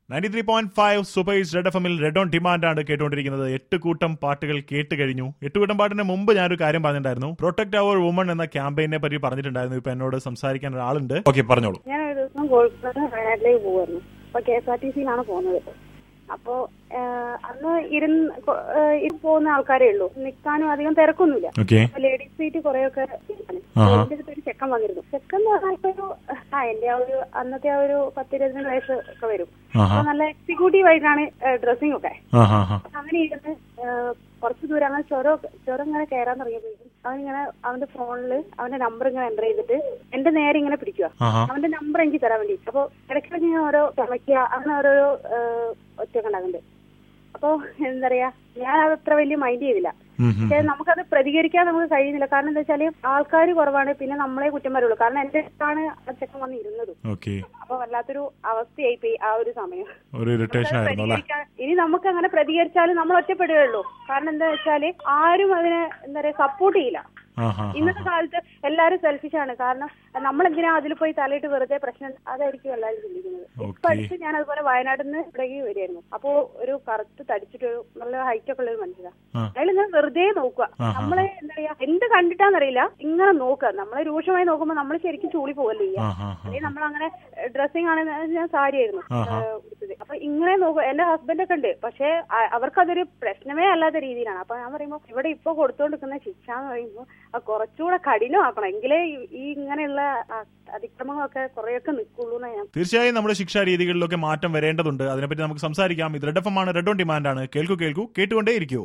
Ninety three point five supers red F എമ്മിൽ red on demand ആണ് കേട്ടുകൊണ്ടിരിക്കുന്നത് എട്ട് കൂട്ടം പാട്ടുകൾ കേട്ട് കഴിഞ്ഞു എട്ട് കൂട്ടം പാട്ടിന് മുമ്പ് ഞാനൊരു കാര്യം പറഞ്ഞിട്ടുണ്ടായിരുന്നു പ്രൊട്ടക്ട് അവർ വുമൺ എന്ന ക്യാമ്പയിനെ പറ്റി പറഞ്ഞിട്ടുണ്ടായിരുന്നു ഇപ്പൊ എന്നോട് സംസാരിക്കാൻ ഒരാളുണ്ട് ഓക്കെ പറഞ്ഞോളൂ ഞാൻ ഒരു ദിവസം കോഴിക്കോട് വയനാട്ടിലേക്ക് പോകുമായിരുന്നു അപ്പൊ കെ എസ് ആർ ടി സിയിലാണ് പോകുന്നത് അപ്പോ ഏഹ്, അന്ന് ഇരുന്ന് കൊ- ഏഹ്, ഇരുന്ന് പോകുന്ന ആൾക്കാരേ ഉള്ളൂ നിൽക്കാനും അധികം തിരക്കൊന്നുമില്ല ഓക്കെ ലേഡീസ് സീറ്റ് കുറെയൊക്കെ ഇരിക്കാണ്. ആഹാ. എന്റെ അടുത്ത് ഒരു ചെക്കൻ വന്നിരുന്നു ചെക്കൻ എന്ന് പറഞ്ഞാൽ ഇപ്പൊ ഒരു ആ എന്റെ ആ ഒരു അന്നത്തെ ആ ഒരു പത്തിരുപത്തിരണ്ട് വയസ്സ് ഒക്കെ വരും ആഹാ അപ്പൊ നല്ല എക്സിക്യൂട്ടീവ് ആയിട്ടാണ് ഡ്രസ്സിംഗ് ഒക്കെ ആഹാ ഹാ അങ്ങനെ ഇരുന്ന് ഏഹ്, കുറച്ച് ദൂരം അങ്ങനെ ചുരം ചുരം ഇങ്ങനെ കയറാൻ തുടങ്ങിയപ്പോഴേക്കും അവനിങ്ങനെ അവന്റെ ഫോണിൽ അവന്റെ നമ്പർ ഇങ്ങനെ എൻ്റർ ചെയ്തിട്ട് എന്റെ നേരെ ഇങ്ങനെ പിടിക്കുക ആഹാ അവന്റെ നമ്പർ എനിക്ക് തരാൻ വേണ്ടി അപ്പൊ ഇടയ്ക്കിടയ്ക്ക് ഞാൻ ഓരോ ചമയ്ക്കുക അങ്ങനെ ഓരോരോ ഒറ്റയൊക്കെ ഉണ്ടാകുന്നുണ്ട് അപ്പൊ എന്താ പറയാ ഞാൻ അത് അത്ര വലിയ മൈൻഡ് ചെയ്തില്ല ഉം, ഉം. പക്ഷെ നമുക്കത് പ്രതികരിക്കാൻ നമുക്ക് കഴിയുന്നില്ല കാരണം എന്താ വെച്ചാല് ആൾക്കാർ കുറവാണ് പിന്നെ നമ്മളെ കുറ്റം വരുള്ളൂ കാരണം എന്റെ അടുത്താണ് ആ ചെക്കൻ വന്ന് ഇരുന്നതും ഓക്കെ അപ്പൊ വല്ലാത്തൊരു അവസ്ഥയായി പോയി ആ ഒരു സമയം ഒരു ഇറിറ്റേഷൻ ആയിരുന്നു അല്ലേ പ്രതികരിക്കാൻ- ഇനി നമുക്ക് അങ്ങനെ പ്രതികരിച്ചാലും നമ്മൾ ഒറ്റപ്പെടുകയുള്ളൂ കാരണം എന്താ വെച്ചാല് ആരും അതിനെ എന്താ പറയാ സപ്പോർട്ട് ചെയ്യില്ല ആഹാ ഇന്നത്തെ കാലത്ത് എല്ലാരും സെൽഫിഷ് ആണ് കാരണം നമ്മൾ എന്തിനാ അതിൽ പോയി തലയിട്ട് വെറുതെ പ്രശ്നം അതായിരിക്കും എല്ലാവരും ചിന്തിക്കുന്നത് ഇപ്പൊ ഓക്കെ അടുത്ത് ഞാൻ അതുപോലെ വയനാട്ടിൽ നിന്ന് ഇവിടേക്ക് വരികയായിരുന്നു അപ്പോ ഒരു കറുത്ത് തടിച്ചിട്ട് ഒരു നല്ല ഹൈറ്റ് ഒക്കെ ഉള്ള ഒരു മനുഷ്യരാ ആ. അയാൾ ഇങ്ങനെ വെറുതെ നോക്കുക ആഹാ. നമ്മളെ എന്താ പറയാ എന്ത് കണ്ടിട്ടാന്നറിയില്ല ഇങ്ങനെ നോക്കുക നമ്മളെ രൂക്ഷമായി നോക്കുമ്പോ നമ്മൾ ശരിക്കും ചൂളി പോകല്ലേ ചെയ്യാ ആഹാ ഹാ അല്ലെങ്കിൽ നമ്മളങ്ങനെ ഡ്രസ്സിംഗ് ആണ് ഞാൻ സാരി ആയിരുന്നു ആഹാ. ഏഹ് ഉടുത്തത് അപ്പൊ ഇങ്ങനെ നോക്കുക എന്റെ ഹസ്ബൻഡ് ഒക്കെ ഉണ്ട് പക്ഷെ അ- അവർക്കതൊരു പ്രശ്നമേ അല്ലാത്ത രീതിയിലാണ് അപ്പൊ ഞാൻ പറയുമ്പോ ഇവിടെ ഇപ്പൊ കൊടുത്തോണ്ടിരിക്കുന്ന ശിക്ഷ എന്ന് പറയുമ്പോ അത് കുറച്ചുകൂടെ കഠിനമാക്കണം എങ്കിലേ ഈ- ഈ ഇങ്ങനെയുള്ള അ- അതിക്രമങ്ങളൊക്കെ കുറെയൊക്കെ നിൽക്കുള്ളൂ എന്ന് ഞാൻ തീർച്ചയായും നമ്മുടെ ശിക്ഷാ രീതികളിലൊക്കെ മാറ്റം വരേണ്ടതുണ്ട് അതിനെപ്പറ്റി നമുക്ക് സംസാരിക്കാം ഇത് റെഡ് എഫ് എം ആണ് റെഡ് ഓൺ ഡിമാൻഡ് ആണ് കേൾക്കൂ കേൾക്കൂ കേട്ടുകൊണ്ടേ ഇരിക്കൂ